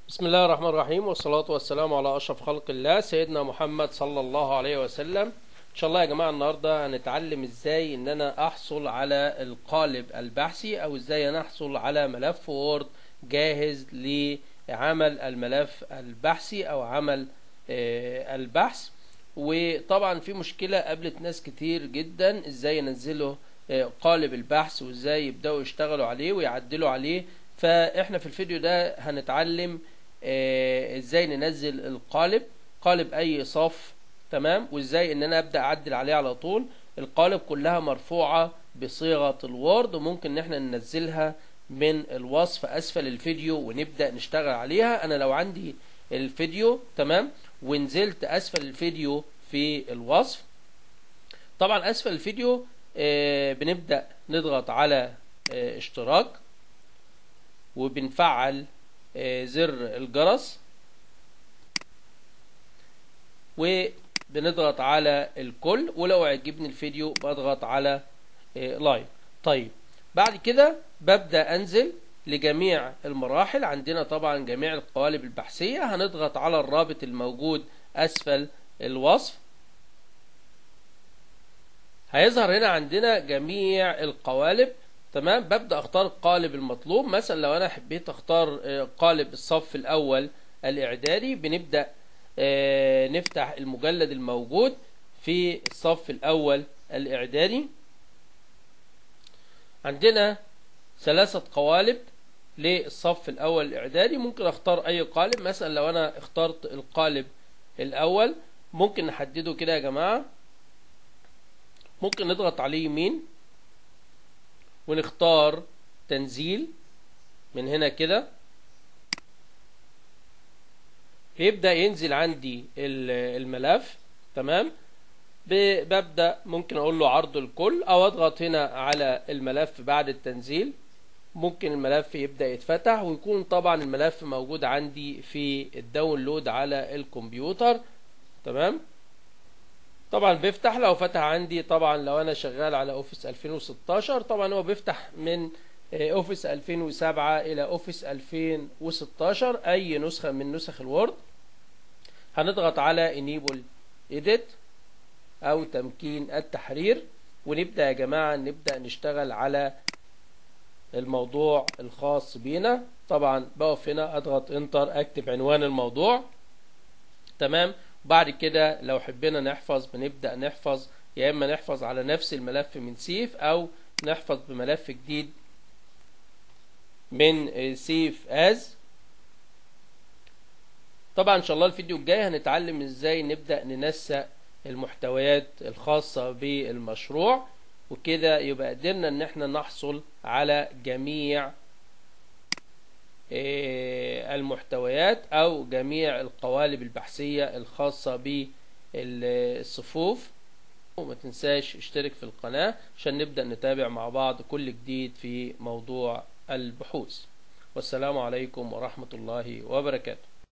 بسم الله الرحمن الرحيم والصلاة والسلام على أشرف خلق الله سيدنا محمد صلى الله عليه وسلم إن شاء الله يا جماعة النهاردة هنتعلم إزاي إن أنا أحصل على القالب البحثي أو إزاي أنا أحصل على ملف وورد جاهز لعمل الملف البحثي أو عمل آه، البحث وطبعا في مشكلة قابلت ناس كتير جدا إزاي ينزلوا آه، قالب البحث وإزاي يبدأوا يشتغلوا عليه ويعدلوا عليه فإحنا في الفيديو ده هنتعلم آه، ازاي ننزل القالب قالب اي صف تمام وازاي ان انا ابدا اعدل عليه على طول القالب كلها مرفوعه بصيغه الوورد وممكن ان احنا ننزلها من الوصف اسفل الفيديو ونبدا نشتغل عليها انا لو عندي الفيديو تمام ونزلت اسفل الفيديو في الوصف طبعا اسفل الفيديو آه، بنبدا نضغط على آه، اشتراك وبنفعل آه، زر الجرس وبنضغط على الكل ولو عجبني الفيديو بضغط على آه، لايك طيب بعد كده ببدأ أنزل لجميع المراحل عندنا طبعا جميع القوالب البحثية هنضغط على الرابط الموجود أسفل الوصف هيظهر هنا عندنا جميع القوالب تمام ببدأ اختار القالب المطلوب مثلا لو انا حبيت اختار آه، قالب الصف الاول الاعدادي بنبدأ آه، نفتح المجلد الموجود في الصف الاول الاعدادي عندنا ثلاثة قوالب للصف الاول الاعدادي ممكن اختار اي قالب مثلا لو انا اخترت القالب الاول ممكن نحدده كده يا جماعة ممكن نضغط عليه يمين ونختار تنزيل من هنا كده بيبدأ ينزل عندي ال- الملف تمام ب- ببدأ ممكن أقول له عرض الكل أو أضغط هنا على الملف بعد التنزيل ممكن الملف يبدأ يتفتح ويكون طبعا الملف موجود عندي في الداونلود على الكمبيوتر تمام طبعا بيفتح لو فتح عندي طبعا لو انا شغال على اوفيس 2016 طبعا هو بيفتح من آه، اوفيس 2007 الى اوفيس 2016 اي نسخة من نسخ الوورد هنضغط على انيبل ايديت او تمكين التحرير ونبدأ يا جماعة نبدأ نشتغل على الموضوع الخاص بينا طبعا بقف هنا اضغط انتر اكتب عنوان الموضوع تمام بعد كده لو حبينا نحفظ بنبدأ نحفظ يا إما نحفظ على نفس الملف من سيف أو نحفظ بملف جديد من سيف از طبعا إن شاء الله الفيديو الجاي هنتعلم إزاي نبدأ ننسق المحتويات الخاصة بالمشروع وكده يبقى قدرنا إن احنا نحصل على جميع آه، المحتويات أو جميع القوالب البحثية الخاصة بالصفوف وما تنساش اشترك في القناة عشان نبدأ نتابع مع بعض كل جديد في موضوع البحوث والسلام عليكم ورحمة الله وبركاته